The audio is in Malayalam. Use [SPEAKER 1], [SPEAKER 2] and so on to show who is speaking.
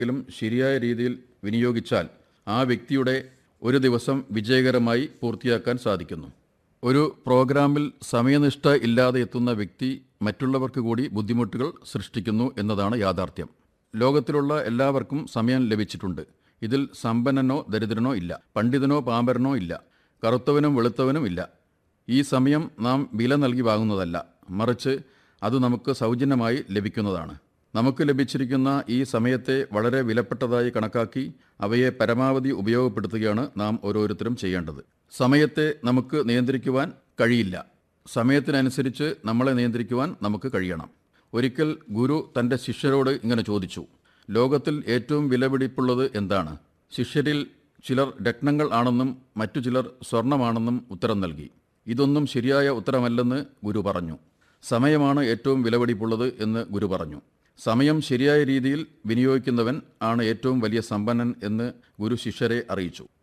[SPEAKER 1] ിലും ശരിയായ രീതിയിൽ വിനിയോഗിച്ചാൽ ആ വ്യക്തിയുടെ ഒരു ദിവസം വിജയകരമായി പൂർത്തിയാക്കാൻ സാധിക്കുന്നു ഒരു പ്രോഗ്രാമിൽ സമയനിഷ്ഠ ഇല്ലാതെ എത്തുന്ന വ്യക്തി മറ്റുള്ളവർക്ക് കൂടി ബുദ്ധിമുട്ടുകൾ സൃഷ്ടിക്കുന്നു എന്നതാണ് യാഥാർത്ഥ്യം ലോകത്തിലുള്ള എല്ലാവർക്കും സമയം ലഭിച്ചിട്ടുണ്ട് ഇതിൽ സമ്പന്നനോ ദരിദ്രനോ ഇല്ല പണ്ഡിതനോ പാമ്പരനോ ഇല്ല കറുത്തവനും വെളുത്തവനും ഇല്ല ഈ സമയം നാം വില നൽകി വാങ്ങുന്നതല്ല മറിച്ച് അത് നമുക്ക് സൗജന്യമായി ലഭിക്കുന്നതാണ് നമുക്ക് ലഭിച്ചിരിക്കുന്ന ഈ സമയത്തെ വളരെ വിലപ്പെട്ടതായി കണക്കാക്കി അവയെ പരമാവധി ഉപയോഗപ്പെടുത്തുകയാണ് നാം ഓരോരുത്തരും ചെയ്യേണ്ടത് സമയത്തെ നമുക്ക് നിയന്ത്രിക്കുവാൻ കഴിയില്ല സമയത്തിനനുസരിച്ച് നമ്മളെ നിയന്ത്രിക്കുവാൻ നമുക്ക് കഴിയണം ഒരിക്കൽ ഗുരു തൻ്റെ ശിഷ്യരോട് ഇങ്ങനെ ചോദിച്ചു ലോകത്തിൽ ഏറ്റവും വിലപിടിപ്പുള്ളത് എന്താണ് ശിഷ്യരിൽ ചിലർ രത്നങ്ങൾ ആണെന്നും മറ്റു ചിലർ സ്വർണമാണെന്നും ഉത്തരം നൽകി ഇതൊന്നും ശരിയായ ഉത്തരമല്ലെന്ന് ഗുരു പറഞ്ഞു സമയമാണ് ഏറ്റവും വിലപിടിപ്പുള്ളത് എന്ന് ഗുരു പറഞ്ഞു സമയം ശരിയായ രീതിയിൽ വിനിയോഗിക്കുന്നവൻ ആണ് ഏറ്റവും വലിയ സമ്പന്നൻ എന്ന് ഗുരു ശിഷ്യരെ അറിയിച്ചു